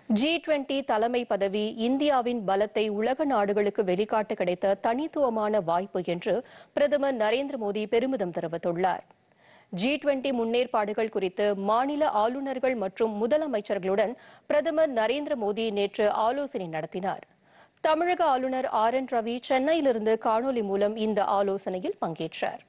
G twenty தலைமை பதவி இந்தியாவின் பலத்தை உலக நாடுகளுக்கு வெளிக்காட்ட கிடைத்த தனித்துவமான வாய்ப்பு என்று பிரதமர் நரேந்திர மோடி பெருமிதம் தெரிவித்துள்ளார் ஜி டுவெண்டி முன்னேற்பாடுகள் குறித்து மாநில ஆளுநர்கள் மற்றும் முதலமைச்சர்களுடன் பிரதமர் நரேந்திர மோடி நேற்று ஆலோசனை நடத்தினார் தமிழக ஆளுநர் ஆர் என் ரவி சென்னையிலிருந்து காணொலி மூலம் இந்த ஆலோசனையில் பங்கேற்றார்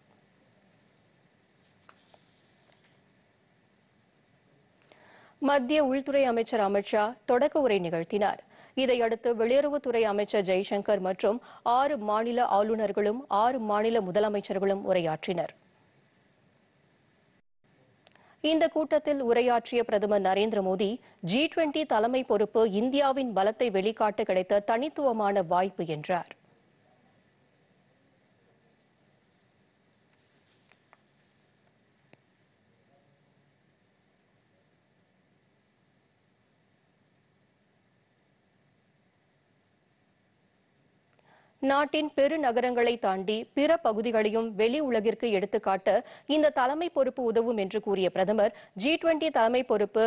மத்திய உள்துறை அமைச்சர் அமித்ஷா தொடக்க உரை நிகழ்த்தினார் இதையடுத்து வெளியுறவுத்துறை அமைச்சர் ஜெய்சங்கர் மற்றும் ஆறு மாநில ஆளுநர்களும் ஆறு மாநில முதலமைச்சர்களும் உரையாற்றினர் இந்த கூட்டத்தில் உரையாற்றிய பிரதமர் நரேந்திர மோடி ஜி டுவெண்டி தலைமை பொறுப்பு இந்தியாவின் பலத்தை வெளிக்காட்ட கிடைத்த தனித்துவமான வாய்ப்பு என்றார் நாட்டின் பெருநகரங்களை தாண்டி பிற பகுதிகளையும் வெளி உலகிற்கு எடுத்துக்காட்ட இந்த தலைமை பொறுப்பு உதவும் என்று கூறிய பிரதமர் ஜி டுவெண்டி தலைமை பொறுப்பு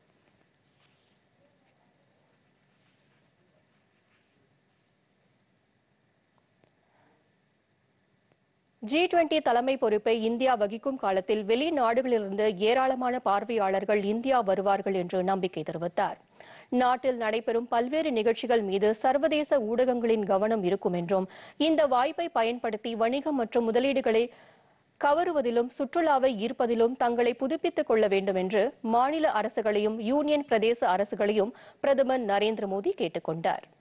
ஜி டுவெண்டி தலைமை பொறுப்பை இந்தியா வகிக்கும் காலத்தில் வெளிநாடுகளிலிருந்து ஏராளமான பார்வையாளர்கள் இந்தியா வருவார்கள் என்று நம்பிக்கை தெரிவித்தார் நாட்டில் நடைபெறும் பல்வேறு நிகழ்ச்சிகள் மீது சர்வதேச ஊடகங்களின் கவனம் இருக்கும் என்றும் இந்த வாய்ப்பை பயன்படுத்தி வணிகம் மற்றும் முதலீடுகளை கவருவதிலும் சுற்றுலாவை ஈர்ப்பதிலும் தங்களை புதுப்பித்துக் கொள்ள வேண்டும் என்று மாநில அரசுகளையும் யூனியன் பிரதேச அரசுகளையும் பிரதமர் நரேந்திர மோடி கேட்டுக் கொண்டார்